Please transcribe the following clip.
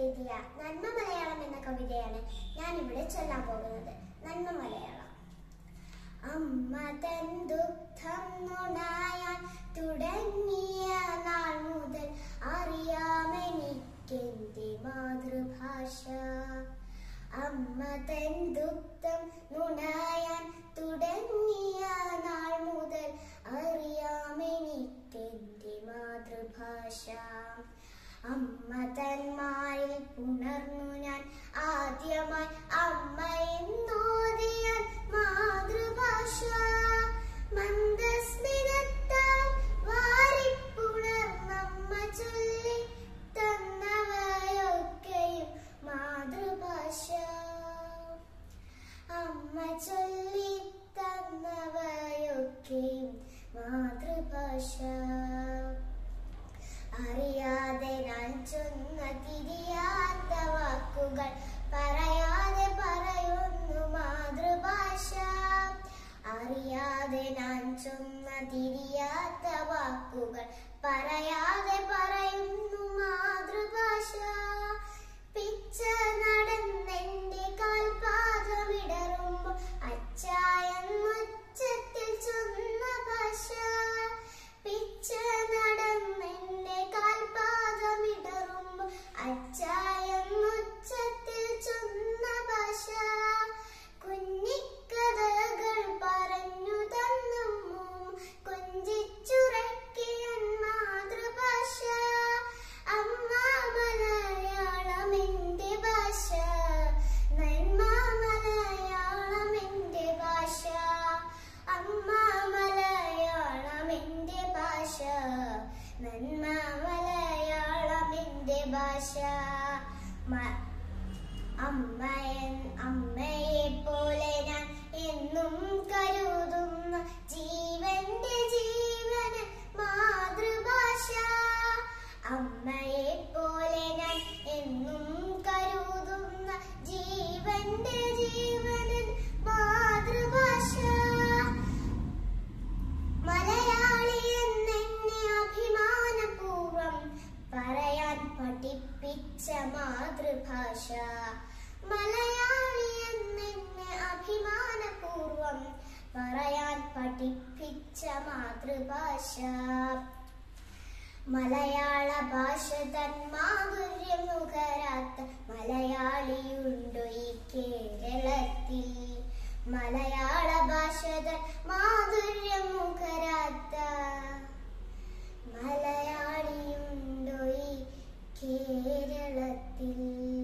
എഴുതിയ നന്മ മലയാളം എന്ന കവിതയാണ് ഞാൻ ഇവിടെ ചൊല്ലാൻ പോകുന്നത് നന്മ മലയാളം അമ്മ തൻ ദുഃഖം നുണയാൻ തുടങ്ങിയ നാൾ മുതൽ അറിയാമെനിക്കെന്റെ മാതൃഭാഷ അമ്മ തൻ ദുഃഖം നുണയാൻ തുടങ്ങിയ നാൾ മുതൽ അറിയാമെനിക്കെന്റെ മാതൃഭാഷ അമ്മ തന്മാരിൽ പുണർന്നു ഞാൻ ആദ്യമായി അമ്മ എന്നോദിയ മാതൃഭാഷ മന്ദസ്മിതത്താൽ വാരിപ്പുണർന്നമ്മ ചൊല്ലി തന്നവയൊക്കെയും മാതൃഭാഷ അമ്മ ചൊല്ലി തന്നവയൊക്കെയും മാതൃഭാഷ അറിയാതെ ഞാൻ ചൊന്ന തിരിയാത്ത വാക്കുകൾ പറയാതെ പറയുന്നു മാതൃഭാഷ അറിയാതെ ഞാൻ ചൊന്ന തിരിയാത്ത വാക്കുകൾ പറയാതെ പറയുന്നു മാതൃഭാഷ പിച്ച നടന്നെന്റെ കാൽപാദമിടറുമ്പോൾ അച്ചായെന്നുച്ചത്തിൽ ചൊന്ന ഭാഷ പിച്ച നടന്നെന്റെ കാൽപാദമിടറുമ്പോൾ അച്ചായെന്നുച്ചത്തിൽ ചൊന്ന ഭാഷ കുഞ്ഞിക്കഥകൾ പറഞ്ഞു തന്നമ്മു കൊഞ്ചിച്ചുറക്കിയ മാതൃഭാഷ അമ്മ മലയാളം എന്റെ ഭാഷ നന്മ മലയാളം എന്റെ ഭാഷ അമ്മ മലയാളം എന്റെ ഭാഷ നന്മ മലയാളം എന്റെ ഭാഷ മ- അമ്മയൻ അമ്മയെ പോലെ ഞാൻ എന്നും കരുതുന്ന ജീവന്റെ ജീവന മാതൃഭാഷ അമ്മയെ പോലെ ഞാൻ എന്നും കരുതുന്ന ജീവന്റെ ജീവനൻ മാതൃഭാഷ മലയാളി എന്നെന്നെ അഭിമാനപൂർവം പറയാൻ പഠിപ്പിച്ച മാതൃഭാഷ മലയാളി എന്നെന്നെ അഭിമാനപൂർവം പറയാൻ പഠിപ്പിച്ച മാതൃഭാഷ മലയാള ഭാഷ തൻ മാധുര്യം നുകരാത്ത മലയാളിയുണ്ടോ ഈ കേരളത്തിൽ മലയാള ഭാഷ തൻ മാധുര്യം നുകരാത്ത മലയാളിയുണ്ടോ ഈ കേരളത്തിൽ